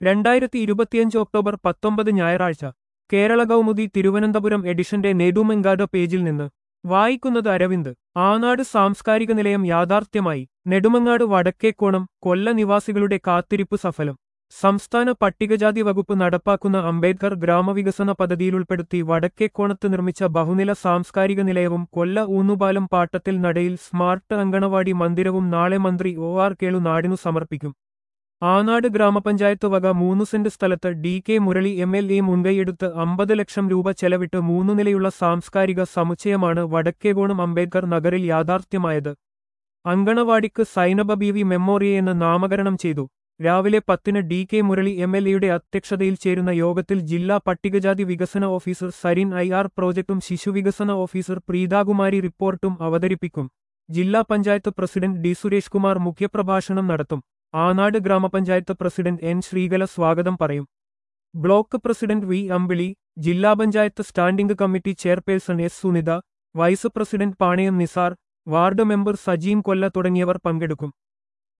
രണ്ടായിരത്തി ഇരുപത്തിയഞ്ച് ഒക്ടോബർ പത്തൊമ്പത് ഞായറാഴ്ച കേരള കൗമുദി തിരുവനന്തപുരം എഡിഷന്റെ നെടുമെങ്കാട് പേജിൽ നിന്ന് വായിക്കുന്നത് അരവിന്ദ് ആനാട് സാംസ്കാരിക നിലയം യാഥാർത്ഥ്യമായി നെടുമങ്ങാട് വടക്കേക്കോണം കൊല്ല നിവാസികളുടെ കാത്തിരിപ്പ് സഫലം സംസ്ഥാന പട്ടികജാതി വകുപ്പ് നടപ്പാക്കുന്ന അംബേദ്കർ ഗ്രാമവികസന പദ്ധതിയിലുൾപ്പെടുത്തി വടക്കേക്കോണത്ത് നിർമ്മിച്ച ബഹുനില സാംസ്കാരിക നിലയവും കൊല്ല ഊന്നുപാലം പാട്ടത്തിൽ നടയിൽ സ്മാർട്ട് അങ്കണവാടി മന്ദിരവും നാളെ മന്ത്രി ഒ ആർ കേളു നാടിനു സമർപ്പിക്കും ആനാട് ഗ്രാമപഞ്ചായത്ത് വക മൂന്ന് സെന്റ് സ്ഥലത്ത് D K Murali M L A മുൻകൈയെടുത്ത് അമ്പത് ലക്ഷം രൂപ ചെലവിട്ട് മൂന്നു നിലയുള്ള സാംസ്കാരിക സമുച്ചയമാണ് വടക്കേകോണം അംബേദ്കർ നഗറിൽ യാഥാർത്ഥ്യമായത് അങ്കണവാടിക്ക് സൈനബ ബീവി മെമ്മോറിയ എന്ന് നാമകരണം ചെയ്തു രാവിലെ പത്തിന് D K Murali M L എയുടെ അധ്യക്ഷതയിൽ ചേരുന്ന യോഗത്തിൽ ജില്ലാ പട്ടികജാതി വികസന ഓഫീസർ സരിൻ ഐ ആർ പ്രോജക്ടും ശിശുവികസന ഓഫീസർ പ്രീതാകുമാരി റിപ്പോർട്ടും അവതരിപ്പിക്കും ജില്ലാ പഞ്ചായത്ത് പ്രസിഡന്റ് ഡി സുരേഷ് കുമാർ മുഖ്യപ്രഭാഷണം നടത്തും ആനാട് ഗ്രാമപഞ്ചായത്ത് പ്രസിഡന്റ് എൻ ശ്രീകല സ്വാഗതം പറയും ബ്ലോക്ക് പ്രസിഡന്റ് വി അമ്പിളി ജില്ലാ panchayat standing committee chairperson S Sunitha vice president Panayam Nisar ward member Sajeem Kolla തുടങ്ങിയവർ പങ്കെടുക്കും